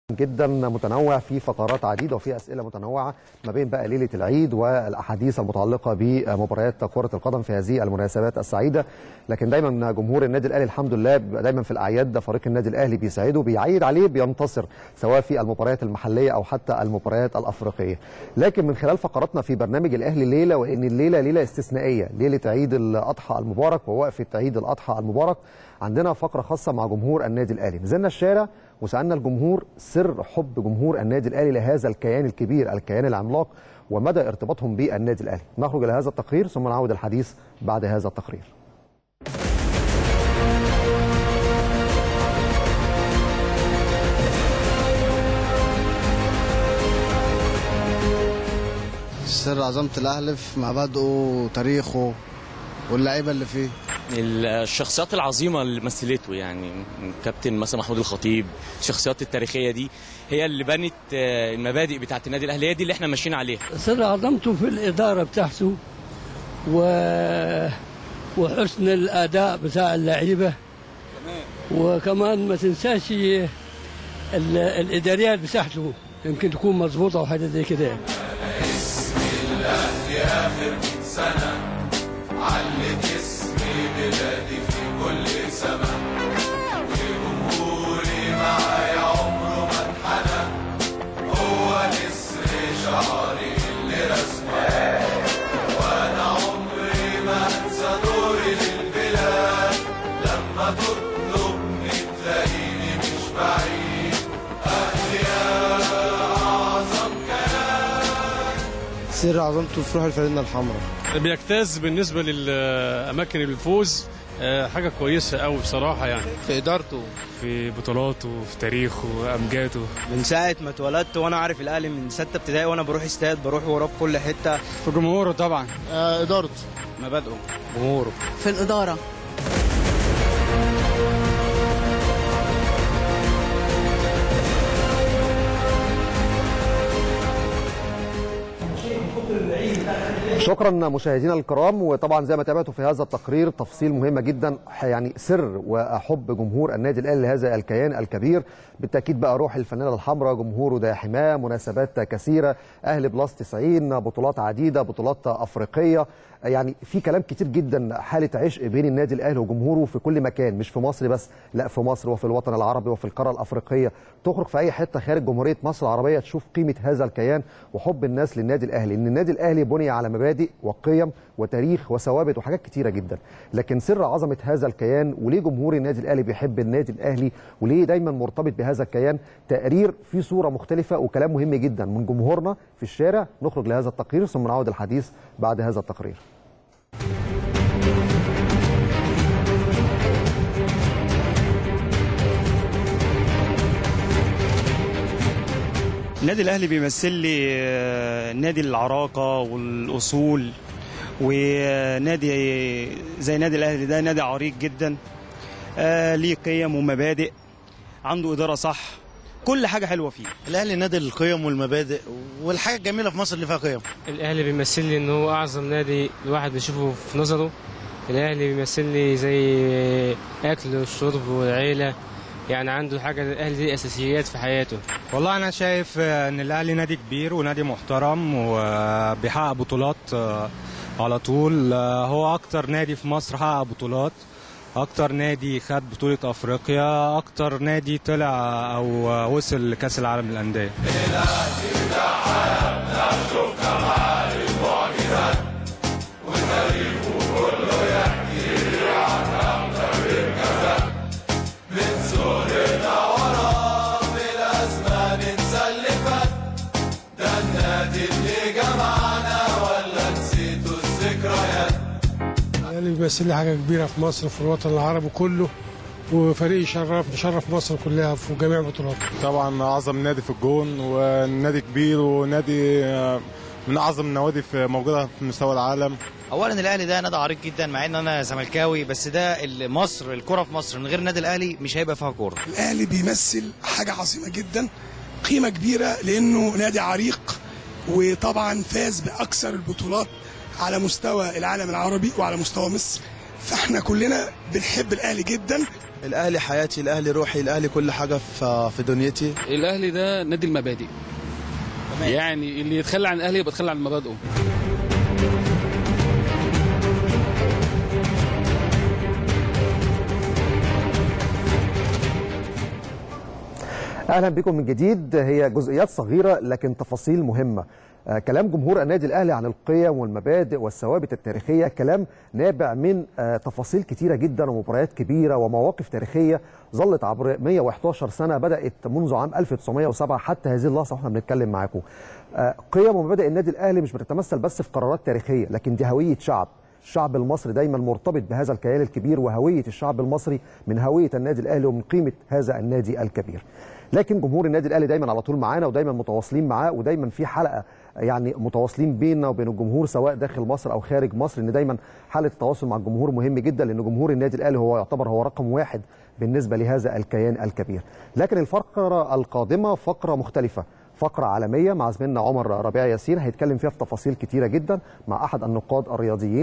جدا متنوع في فقرات عديده وفي اسئله متنوعه ما بين بقى ليله العيد والاحاديث المتعلقه بمباريات كره القدم في هذه المناسبات السعيده لكن دايما جمهور النادي الاهلي الحمد لله بيبقى دايما في الاعياد فريق النادي الاهلي بيساعده بيعيد عليه بينتصر سواء في المباريات المحليه او حتى المباريات الافريقيه لكن من خلال فقراتنا في برنامج الاهلي ليله وان الليله ليله استثنائيه ليله عيد الاضحى المبارك ووقفه عيد الاضحى المبارك عندنا فقره خاصه مع جمهور النادي الاهلي نزلنا الشارع وسالنا الجمهور سر حب جمهور النادي الاهلي لهذا الكيان الكبير الكيان العملاق ومدى ارتباطهم بالنادي الاهلي نخرج الى هذا التقرير ثم نعود الحديث بعد هذا التقرير سر عظمة الأهلي في مبادئه وتاريخه واللعيبة اللي فيه الشخصيات العظيمه اللي مثلته يعني كابتن مثلا محمود الخطيب الشخصيات التاريخيه دي هي اللي بنت المبادئ بتاعه النادي الاهلي هي دي اللي احنا ماشيين عليها سر عظمته في الاداره بتاعته و... وحسن الاداء بتاع اللعيبه وكمان ما تنساش ال... الاداريات بتاعته يمكن تكون مظبوطه وحاجه زي كده اسم الاهلي اخر 100 سنه علت اسم بلادي في كل سما وجمهوري معايا عمره ما انحنى هو نسر شعري اللي رسمه وانا عمري ما انسى دوري للبلاد لما تطلبني تلاقيني مش بعيد اهلي يا اعظم كيان سر عظمته في روح الفانلة الحمراء بيجتاز بالنسبه للاماكن الفوز آه، حاجه كويسه قوي بصراحه يعني في إدارته في بطولاته في تاريخه وامجاده من ساعة ما اتولدت وانا عارف الاهلي من ستة ابتدائي وانا بروح استاد بروح وراه في كل حتة في جمهوره طبعا آه إدارته مبادئه جمهوره في الإدارة شكرا مشاهدينا الكرام وطبعا زي ما تابعتوا في هذا التقرير تفصيل مهمه جدا يعني سر وحب جمهور النادي الاهلي لهذا الكيان الكبير بالتاكيد بقى روح الفانيلا الحمراء جمهوره ده حماه مناسبات كثيره اهلي بلس 90 بطولات عديده بطولات افريقيه يعني في كلام كتير جدا حاله عشق بين النادي الاهلي وجمهوره في كل مكان مش في مصر بس لا في مصر وفي الوطن العربي وفي القاره الافريقيه تخرج في اي حته خارج جمهوريه مصر العربيه تشوف قيمه هذا الكيان وحب الناس للنادي الاهلي ان النادي الاهلي بني على مبادئ وقيم وتاريخ وثوابت وحاجات كتيره جدا لكن سر عظمه هذا الكيان وليه جمهور النادي الاهلي بيحب النادي الاهلي وليه دايما مرتبط بهذا الكيان تقرير فيه صوره مختلفه وكلام مهم جدا من جمهورنا في الشارع نخرج لهذا التقرير ثم نعود الحديث بعد هذا التقرير النادي الاهلي بيمثل لي آه، نادي العراقة والاصول ونادي زي نادي الاهلي ده نادي عريق جدا آه، ليه قيم ومبادئ عنده ادارة صح كل حاجة حلوة فيه الاهلي نادي القيم والمبادئ والحاجه الجميله في مصر اللي فيها قيم الاهلي بيمثل لي ان هو اعظم نادي الواحد بيشوفه في نظره الاهلي بيمثل لي زي اكل والشرب والعيله يعني عنده حاجه الاهلي دي اساسيات في حياته والله انا شايف ان الاهلي نادي كبير ونادي محترم وبيحقق بطولات على طول هو اكتر نادي في مصر حقق بطولات اكتر نادي خد بطولة افريقيا اكتر نادي طلع او وصل لكاس العالم للانديه من صغرنا ورا في الأزمان ننسى اللي فات ده النادي اللي جمعنا ولا نسيتوا الذكريات الاهلي بيمثل لي حاجه كبيره في مصر في الوطن العربي كله وفريق يشرف يشرف مصر كلها في جميع البطولات طبعا اعظم نادي في الجون ونادي كبير ونادي من اعظم النوادي في موجوده في مستوى العالم اولا الاهلي ده نادي عريق جدا مع ان انا زملكاوي بس ده اللي مصر الكره في مصر من غير النادي الاهلي مش هيبقى فيها كوره الاهلي بيمثل حاجه عظيمه جدا قيمه كبيره لانه نادي عريق وطبعا فاز باكثر البطولات على مستوى العالم العربي وعلى مستوى مصر فاحنا كلنا بنحب الاهلي جدا الاهلي حياتي الاهلي روحي الاهلي كل حاجه في في دنيتي الاهلي ده نادي المبادئ يعني اللي يتخلى عن الاهلي يبقى يتخلى عن مبادئه اهلا بكم من جديد هي جزئيات صغيره لكن تفاصيل مهمه آه، كلام جمهور النادي الاهلي عن القيم والمبادئ والثوابت التاريخيه كلام نابع من آه، تفاصيل كتيره جدا ومباريات كبيره ومواقف تاريخيه ظلت عبر 111 سنه بدات منذ عام 1907 حتى هذه اللحظه واحنا بنتكلم معاكم آه، قيم ومبادئ النادي الاهلي مش بتتمثل بس في قرارات تاريخيه لكن دي هويه شعب الشعب المصري دايما مرتبط بهذا الكيان الكبير وهويه الشعب المصري من هويه النادي الاهلي ومن قيمه هذا النادي الكبير لكن جمهور النادي الاهلي دايما على طول معانا ودايما متواصلين معاه ودايما في حلقه يعني متواصلين بيننا وبين الجمهور سواء داخل مصر او خارج مصر ان دايما حاله التواصل مع الجمهور مهم جدا لان جمهور النادي الاهلي هو يعتبر هو رقم واحد بالنسبه لهذا الكيان الكبير لكن الفقره القادمه فقره مختلفه فقرة عالمية مع زميلنا عمر ربيع ياسين هيتكلم فيها في تفاصيل كتيرة جدا مع أحد النقاد الرياضيين